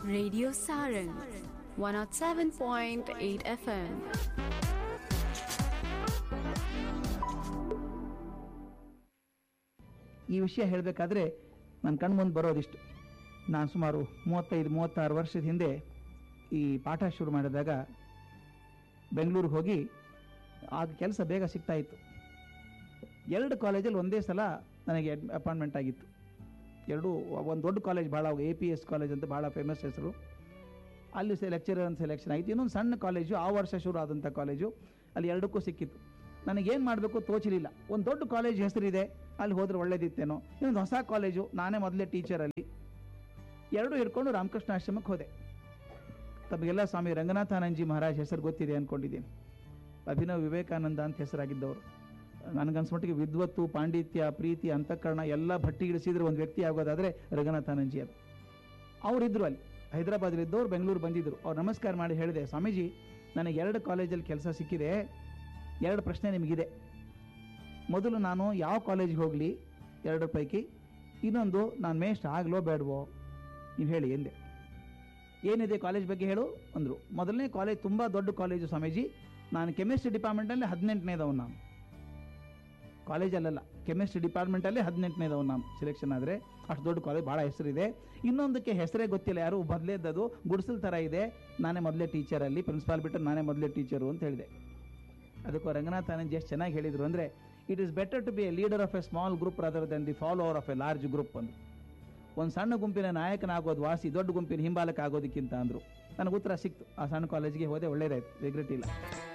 Radio Saran 107.8 FM. ಈ ವಿಷಯ ಹೇಳಬೇಕಾದ್ರೆ ನನ್ನ ಕಣ್ಮುಂದೆ ಬರೋದಿಷ್ಟು ನಾನು ಸುಮಾರು ಮೂವತ್ತೈದು ಮೂವತ್ತಾರು ವರ್ಷದ ಹಿಂದೆ ಈ ಪಾಠ ಶುರು ಮಾಡಿದಾಗ ಬೆಂಗಳೂರಿಗೆ ಹೋಗಿ ಆಗ ಕೆಲಸ ಬೇಗ ಸಿಗ್ತಾ ಇತ್ತು ಎರಡು ಕಾಲೇಜಲ್ಲಿ ಒಂದೇ ಸಲ ನನಗೆ ಅಪಾಯಿಂಟ್ಮೆಂಟ್ ಆಗಿತ್ತು ಎರಡು ಒಂದು ದೊಡ್ಡ ಕಾಲೇಜ್ ಭಾಳ ಎ ಪಿ ಎಸ್ ಕಾಲೇಜ್ ಅಂತ ಭಾಳ ಫೇಮಸ್ ಹೆಸರು ಅಲ್ಲಿ ಸೆ ಲೆಕ್ಚರರ್ ಅಂತ ಸೆಲೆಕ್ಷನ್ ಆಯಿತು ಇನ್ನೊಂದು ಸಣ್ಣ ಕಾಲೇಜು ಆ ವರ್ಷ ಶುರು ಆದಂಥ ಕಾಲೇಜು ಅಲ್ಲಿ ಎರಡಕ್ಕೂ ಸಿಕ್ಕಿತ್ತು ನನಗೇನು ಮಾಡಬೇಕು ತೋಚಲಿಲ್ಲ ಒಂದು ದೊಡ್ಡ ಕಾಲೇಜ್ ಹೆಸರಿದೆ ಅಲ್ಲಿ ಹೋದ್ರೆ ಒಳ್ಳೇದಿತ್ತೇನೋ ಇನ್ನೊಂದು ಹೊಸ ಕಾಲೇಜು ನಾನೇ ಮೊದಲೇ ಟೀಚರಲ್ಲಿ ಎರಡೂ ಹಿಡ್ಕೊಂಡು ರಾಮಕೃಷ್ಣ ಆಶ್ರಮಕ್ಕೆ ಹೋದೆ ತಮಗೆಲ್ಲ ಸ್ವಾಮಿ ರಂಗನಾಥಾನಂದಜಿ ಮಹಾರಾಜ್ ಹೆಸರು ಗೊತ್ತಿದೆ ಅಂದ್ಕೊಂಡಿದ್ದೀನಿ ಅಭಿನವ್ ವಿವೇಕಾನಂದ ಅಂತ ಹೆಸರಾಗಿದ್ದವರು ನನಗನ್ಸ್ಮಟ್ಟಿಗೆ ವಿದ್ವತ್ತು ಪಾಂಡಿತ್ಯ ಪ್ರೀತಿ ಅಂತಃಕರಣ ಎಲ್ಲ ಭಟ್ಟಿಗಿಡಿಸಿದ್ರೆ ಒಂದು ವ್ಯಕ್ತಿ ಆಗೋದಾದರೆ ರಂಗನಾಥಾನಂದಜಿ ಅದು ಅವರಿದ್ದರು ಅಲ್ಲಿ ಹೈದರಾಬಾದಲ್ಲಿದ್ದವ್ರು ಬೆಂಗಳೂರು ಬಂದಿದ್ದರು ಅವ್ರು ನಮಸ್ಕಾರ ಮಾಡಿ ಹೇಳಿದೆ ಸ್ವಾಮೀಜಿ ನನಗೆ ಎರಡು ಕಾಲೇಜಲ್ಲಿ ಕೆಲಸ ಸಿಕ್ಕಿದೆ ಎರಡು ಪ್ರಶ್ನೆ ನಿಮಗಿದೆ ಮೊದಲು ನಾನು ಯಾವ ಕಾಲೇಜಿಗೆ ಹೋಗಲಿ ಎರಡರ ಪೈಕಿ ಇನ್ನೊಂದು ನಾನು ಮೇಸ್ಟ್ ಆಗಲೋ ಬೇಡವೋ ನೀವು ಹೇಳಿ ಎಂದೆ ಏನಿದೆ ಕಾಲೇಜ್ ಬಗ್ಗೆ ಹೇಳು ಅಂದರು ಮೊದಲನೇ ಕಾಲೇಜ್ ತುಂಬ ದೊಡ್ಡ ಕಾಲೇಜು ಸ್ವಾಮೀಜಿ ನಾನು ಕೆಮಿಸ್ಟ್ರಿ ಡಿಪಾರ್ಟ್ಮೆಂಟಲ್ಲಿ ಹದಿನೆಂಟನೇದವ್ ನಾನು ಕಾಲೇಜಲ್ಲ ಕೆಮಿಸ್ಟ್ರಿ ಡಿಪಾರ್ಟ್ಮೆಂಟಲ್ಲಿ ಹದಿನೆಂಟನೇದವ್ ನಾನು ಸೆಲೆಕ್ಷನ್ ಆದರೆ ಅಷ್ಟು ದೊಡ್ಡ ಕಾಲೇಜ್ ಭಾಳ ಹೆಸರಿದೆ ಇನ್ನೊಂದಕ್ಕೆ ಹೆಸರೇ ಗೊತ್ತಿಲ್ಲ ಯಾರು ಮೊದಲೇದದು ಗುಡಿಸಲ್ ಥರ ಇದೆ ನಾನೇ ಮೊದಲೇ ಟೀಚರಲ್ಲಿ ಪ್ರಿನ್ಸಿಪಾಲ್ ಬಿಟ್ಟು ನಾನೇ ಮೊದಲೇ ಟೀಚರು ಅಂತ ಹೇಳಿದೆ ಅದಕ್ಕೂ ರಂಗನಾಥ್ ಆನಂದ್ ಎಷ್ಟು ಚೆನ್ನಾಗಿ ಹೇಳಿದರು ಅಂದರೆ it is better to be a leader of a small group rather than the follower of a large group ಅಂದರು ಒಂದು ಸಣ್ಣ ಗುಂಪಿನ ನಾಯಕನಾಗೋದು ವಾಸಿ ದೊಡ್ಡ ಗುಂಪಿನ ಹಿಂಬಾಲಕ ಆಗೋದಕ್ಕಿಂತ ಅಂದರು ನನಗೆ ಉತ್ತರ ಸಿಕ್ತು ಆ ಸಣ್ಣ ಕಾಲೇಜಿಗೆ ಹೋದೆ ಒಳ್ಳೇದಾಯ್ತು ರಿಗ್ರೆಟ್ ಇಲ್ಲ